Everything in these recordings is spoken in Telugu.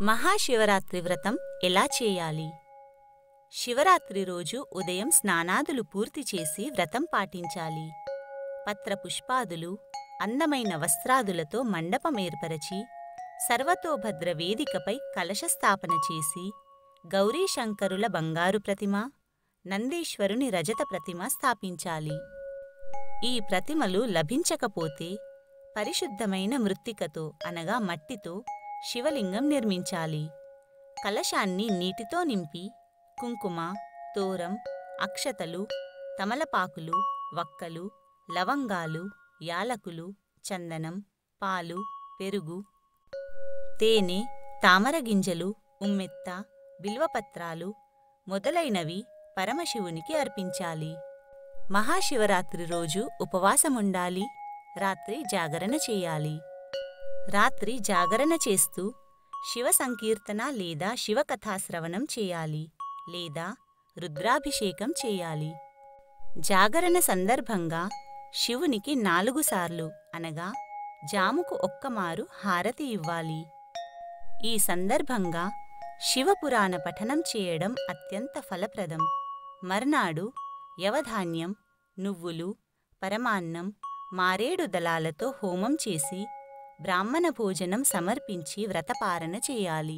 మహాశివరాత్రి వ్రతం ఎలా చేయాలి శివరాత్రి రోజు ఉదయం స్నానాదులు పూర్తి చేసి వ్రతం పాటించాలి పత్ర పుష్పాదులు అందమైన వస్త్రాదులతో మండపం ఏర్పరచి సర్వతోభద్ర వేదికపై కలశ స్థాపన చేసి గౌరీశంకరుల బంగారు ప్రతిమ నందీశ్వరుని రజత ప్రతిమ స్థాపించాలి ఈ ప్రతిమలు లభించకపోతే పరిశుద్ధమైన మృత్తికతో అనగా మట్టితో శివలింగం నిర్మించాలి కలశాన్ని నీటితో నింపి కుంకుమ తోరం అక్షతలు తమలపాకులు వక్కలు లవంగాలు యాలకులు చందనం పాలు పెరుగు తేనె తామర గింజలు ఉమ్మెత్త బిల్వపత్రాలు మొదలైనవి పరమశివునికి అర్పించాలి మహాశివరాత్రి రోజు ఉపవాసముండాలి రాత్రి జాగరణ చేయాలి రాత్రి జాగరణ చేస్తూ శివ సంకీర్తన లేదా శివకథాశ్రవణం చేయాలి లేదా రుద్రాభిషేకం చేయాలి జాగరణ సందర్భంగా శివునికి నాలుగు సార్లు అనగా జాముకు ఒక్కమారు హారతి ఇవ్వాలి ఈ సందర్భంగా శివపురాణ పఠనం చేయడం అత్యంత ఫలప్రదం మర్నాడు యవధాన్యం నువ్వులు పరమాన్నం మారేడు దళాలతో హోమం చేసి బ్రాహ్మణ భోజనం సమర్పించి వ్రతపారణ చేయాలి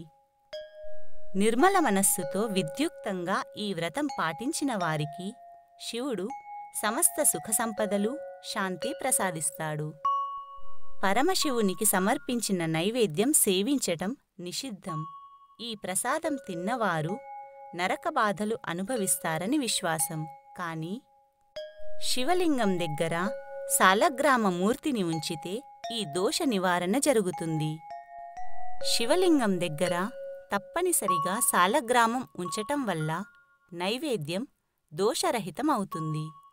నిర్మల మనస్సుతో విద్యుక్తంగా ఈ వ్రతం పాటించిన వారికి శివుడు సమస్త సుఖ సంపదలు శాంతి ప్రసాదిస్తాడు పరమశివునికి సమర్పించిన నైవేద్యం సేవించటం నిషిద్ధం ఈ ప్రసాదం తిన్నవారు నరక బాధలు అనుభవిస్తారని విశ్వాసం కాని శివలింగం దగ్గర సాలగ్రామ మూర్తిని ఉంచితే ఈ దోష నివారణ జరుగుతుంది శివలింగం దగ్గర తప్పనిసరిగా సాలగ్రామం ఉంచటం వల్ల నైవేద్యం దోషరహితం అవుతుంది